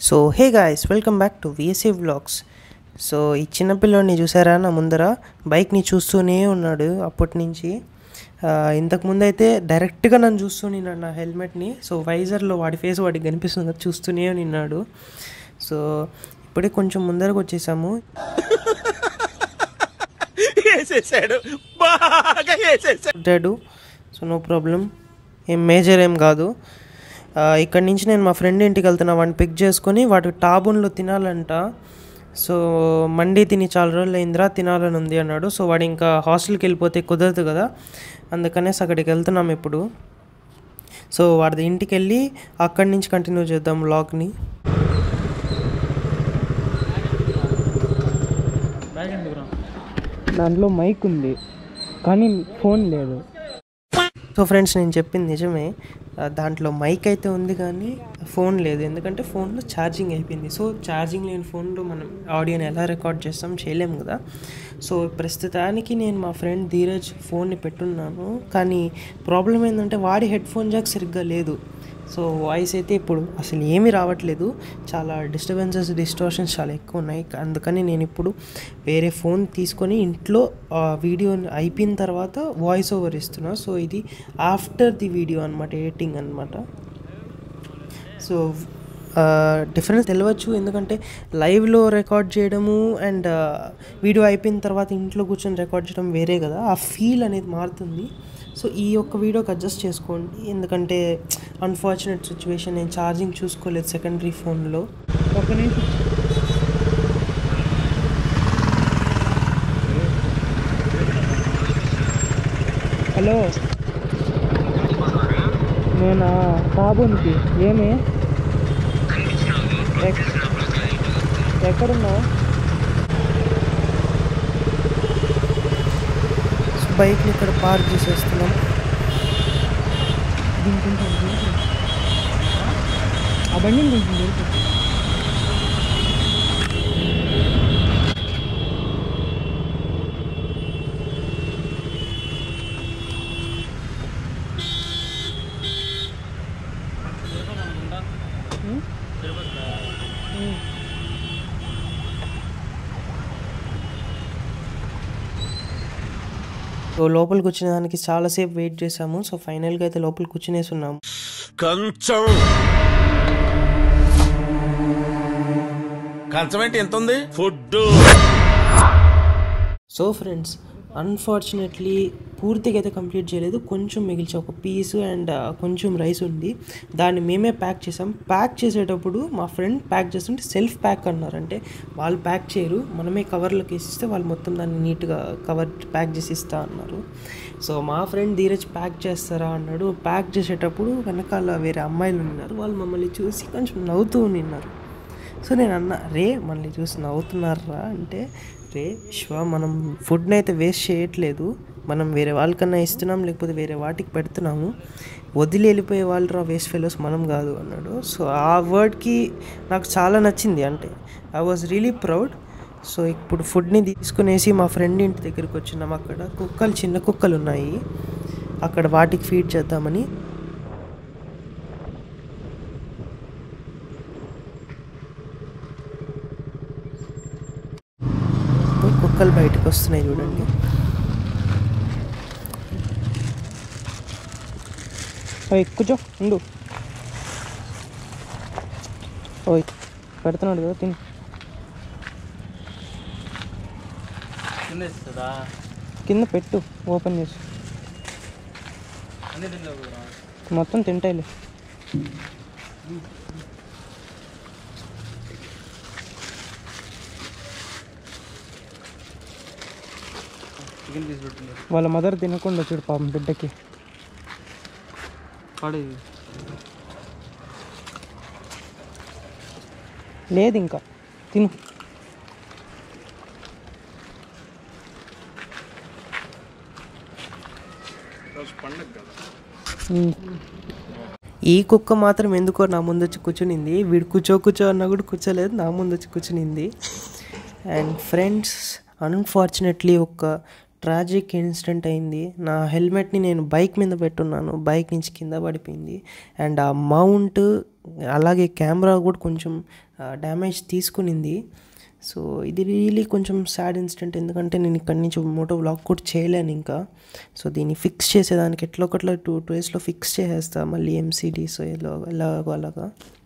So hey guys welcome back to VSA vlogs so ఈ చిన్నపిల్లోడిని చూసారా నా ముందర బైక్ని చూస్తూనే ఉన్నాడు అప్పటి నుంచి ఆ, ఇంతకుముందు అయితే డైరెక్ట్గా నన్ను చూస్తూ నిన్నాడు నా హెల్మెట్ని సో వైజర్లో వాడి ఫేస్ వాడికి కనిపిస్తుంది కదా చూస్తూనే నిన్నాడు సో ఇప్పుడే కొంచెం ముందరకు వచ్చేసాము వేసేసాడు బాగా వేసేసాడు కొట్టాడు సో నో ప్రాబ్లం ఏం మేజర్ ఏం కాదు ఆ, ఇక్కడి నుంచి నేను మా ఫ్రెండ్ ఇంటికి వెళ్తున్నా వాడిని పిక్ చేసుకొని వాటి టాబున్లో తినాలంట సో మండి తిని చాలా రోజులు అయిందిరా తినాలని ఉంది అన్నాడు సో వాడు ఇంకా హాస్టల్కి వెళ్ళిపోతే కుదరదు కదా అందుకనేసి అక్కడికి వెళ్తున్నాం ఇప్పుడు సో వాడి ఇంటికి వెళ్ళి అక్కడి నుంచి కంటిన్యూ చేద్దాం వ్లాగ్ని దాంట్లో మైక్ ఉంది కానీ ఫోన్ లేదు సో ఫ్రెండ్స్ నేను చెప్పింది నిజమే ఆ, దాంట్లో మైక్ అయితే ఉంది కానీ ఫోన్ లేదు ఎందుకంటే ఫోన్లో ఛార్జింగ్ అయిపోయింది సో ఛార్జింగ్ లేని ఫోన్లో మనం ఆడియోని ఎలా రికార్డ్ చేస్తాం చేయలేము కదా సో ప్రస్తుతానికి నేను మా ఫ్రెండ్ ధీరజ్ ఫోన్ని పెట్టున్నాను కానీ ప్రాబ్లం ఏంటంటే వాడి హెడ్ ఫోన్ జాక్ సరిగ్గా లేదు సో వాయిస్ అయితే ఇప్పుడు అసలు ఏమీ రావట్లేదు చాలా డిస్టర్బెన్సెస్ డిస్టోర్షన్స్ చాలా ఎక్కువ ఉన్నాయి అందుకని నేను ఇప్పుడు వేరే ఫోన్ తీసుకొని ఇంట్లో ఆ వీడియో అయిపోయిన తర్వాత వాయిస్ ఓవర్ ఇస్తున్నా సో ఇది ఆఫ్టర్ ది వీడియో అనమాట ఎడిటింగ్ అనమాట సో డిఫరెన్స్ తెలియచ్చు ఎందుకంటే లైవ్లో రికార్డ్ చేయడము అండ్ వీడియో అయిపోయిన తర్వాత ఇంట్లో కూర్చొని రికార్డ్ చేయడం వేరే కదా ఆ ఫీల్ అనేది మారుతుంది సో ఈ యొక్క వీడియోకి అడ్జస్ట్ చేసుకోండి ఎందుకంటే అన్ఫార్చునేట్ సిచ్యువేషన్ నేను ఛార్జింగ్ చూసుకోలేదు సెకండరీ ఫోన్లో ఒక నిమిషం హలో నేనా కాబోనికి ఏమి ఎక్- ఎక్కడున్నావు బైక్ని ఇక్కడ పార్క్ చేసేస్తున్నాం ఆ బండి కొంచెం దొరుకుతుంది సో లోపలికి వచ్చిన దానికి చాలాసేపు వెయిట్ చేసాము సో ఫైనల్గా అయితే లోపలికి కూర్చునేసి ఉన్నాము కంచం కంచం ఏంటి ఎంత ఉంది ఫుడ్ సో ఫ్రెండ్స్ అన్ఫార్చునేట్లీ పూర్తిగా అయితే కంప్లీట్ చేయలేదు కొంచెం మిగిల్చి ఒక పీస్ అండ్ కొంచెం రైస్ ఉంది దాన్ని మేమే ప్యాక్ చేసాం ప్యాక్ చేసేటప్పుడు మా ఫ్రెండ్ ప్యాక్ చేస్తుంటే సెల్ఫ్ ప్యాక్ అన్నారు అంటే వాళ్ళు ప్యాక్ చేయరు మనమే కవర్లోకి వేసిస్తే వాళ్ళు మొత్తం దాన్ని నీట్గా కవర్ ప్యాక్ చేసి ఇస్తా అన్నారు సో మా ఫ్రెండ్ ధీరజ్ ప్యాక్ చేస్తారా అన్నాడు ప్యాక్ చేసేటప్పుడు వెనకాల వేరే అమ్మాయిలు ఉన్నారు వాళ్ళు మమ్మల్ని చూసి కొంచెం నవ్వుతూ ఉన్నారు సో నేను అన్న రే మనల్ని చూసి నవ్వుతున్నారా అంటే రే విశ్వ మనం ఫుడ్ని అయితే వేస్ట్ చేయట్లేదు మనం వేరే వాళ్ళకన్నా ఇస్తున్నాం లేకపోతే వేరే వాటికి పెడుతున్నాము వదిలి వెళ్ళిపోయే వాళ్ళు రా వేస్ట్ ఫెలోస్ మనం కాదు అన్నాడు సో ఆ వర్డ్కి నాకు చాలా నచ్చింది అంటే I was really proud so ఇప్పుడు ఫుడ్ని తీసుకునేసి మా ఫ్రెండ్ ఇంటి దగ్గరికి వచ్చినాం అక్కడ కుక్కలు చిన్న కుక్కలు ఉన్నాయి అక్కడ వాటికి ఫీడ్ చేద్దామని కుక్కలు బయటకు వస్తున్నాయి చూడండి ఓయ్ కూర్చో ఉండు ఓయ్ పెడుతున్నాడు కదా తిని కింద పెట్టు ఓపెన్ చేసి మొత్తం తింటాయిలే వాళ్ళ మదర్ తినకుండా చూడు పాపం బిడ్డకి లేదు ఇంకా తిను ఉమ్. ఈ కుక్క మాత్రం ఎందుకో నా ముందు వచ్చి కూర్చునింది వీడు కూర్చో కూర్చో అన్నా కూడా కూర్చోలేదు నా ముందు వచ్చి కూర్చునింది అండ్ ఫ్రెండ్స్ అన్ఫార్చునేట్లీ ఒక ట్రాజిక్ ఇన్సిడెంట్ అయింది నా హెల్మెట్ని నేను బైక్ మీద పెట్టున్నాను బైక్ నుంచి కింద పడిపోయింది అండ్ ఆ మౌంట్ అలాగే కెమెరా కూడా కొంచెం డ్యామేజ్ తీసుకునింది సో ఇది రియలీ కొంచెం సాడ్ ఇన్సిడెంట్ ఎందుకంటే నేను ఇక్కడి నుంచి మోటో బ్లాగ్ కూడా చేయలేను ఇంకా సో దీన్ని ఫిక్స్ చేసేదానికి ఎట్లా ఒకట్లా టూ టూ డేస్లో ఫిక్స్ చేసేస్తా మళ్ళీ ఎంసీడీ సో ఎలా ఎలాగో అలాగా